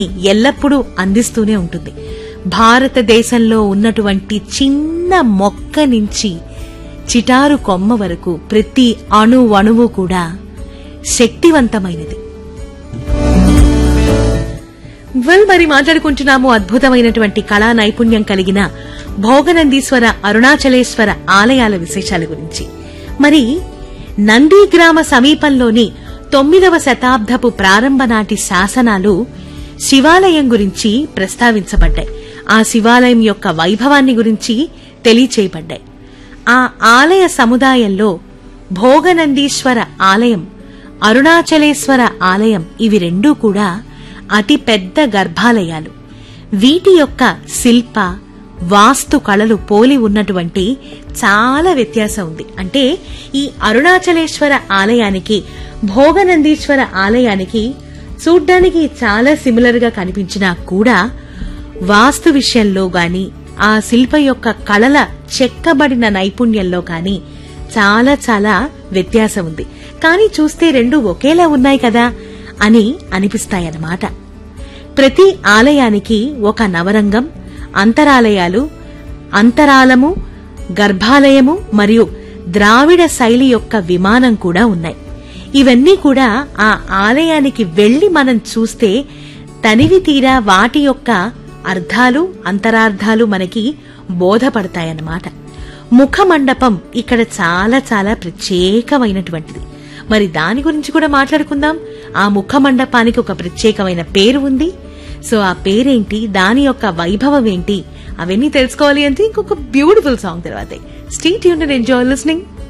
ఎల్లప్పుడూ అందిస్తూనే ఉంటుంది భారతదేశంలో ఉన్నటువంటి చిన్న మొక్క నుంచి చిటారు కొమ్మ వరకు ప్రతి అణు అణువు కూడా శక్తివంతమైనది వెల్ మరి మాట్లాడుకుంటున్నాము అద్భుతమైనటువంటి కళా నైపుణ్యం కలిగిన భోగనందీశ్వర అరుణాచలేశ్వర ఆలయాల విశేషాల గురించి మరి నందిగ్రామ సమీపంలోని తొమ్మిదవ శతాబ్దపు ప్రారంభ నాటి శాసనాలు శివాలయం గురించి ప్రస్తావించబడ్డాయి ఆ శివాలయం యొక్క వైభవాన్ని గురించి తెలియచేయబడ్డాయి ఆ ఆలయ సముదాయంలో భోగనందీశ్వర ఆలయం అరుణాచలేశ్వర ఆలయం ఇవి రెండూ కూడా అతి పెద్ద గర్భాలయాలు వీటి యొక్క శిల్ప వాస్తు కళలు పోలి ఉన్నటువంటి చాలా వ్యత్యాసం ఉంది అంటే ఈ అరుణాచలేశ్వర ఆలయానికి భోగనందీశ్వర ఆలయానికి చూడ్డానికి చాలా సిమిలర్ గా కనిపించినా కూడా వాస్తు విషయంలో గాని ఆ శిల్ప యొక్క కళల చెక్కబడిన నైపుణ్యంలో కానీ చాలా చాలా వ్యత్యాసం ఉంది కానీ చూస్తే రెండు ఒకేలా ఉన్నాయి కదా అని అనిపిస్తాయన్నమాట ప్రతి ఆలయానికి ఒక నవరంగం అంతరాలయాలు అంతరాలము గర్భాలయము మరియు ద్రావిడ శైలి యొక్క విమానం కూడా ఉన్నాయి ఇవన్నీ కూడా ఆ ఆలయానికి వెళ్లి మనం చూస్తే తనివి తీరా వాటి యొక్క అర్థాలు అంతరార్థాలు మనకి బోధపడతాయన్నమాట ముఖమండపం ఇక్కడ చాలా చాలా ప్రత్యేకమైనటువంటిది మరి దాని గురించి కూడా మాట్లాడుకుందాం ఆ ముఖ మండపానికి ఒక ప్రత్యేకమైన పేరు ఉంది సో ఆ పేరేంటి దాని యొక్క వైభవం ఏంటి అవన్నీ తెలుసుకోవాలి అంటే ఇంకొక బ్యూటిఫుల్ సాంగ్ తర్వాత స్టీ ట్యూన్ ఎంజాయ్ లిస్నింగ్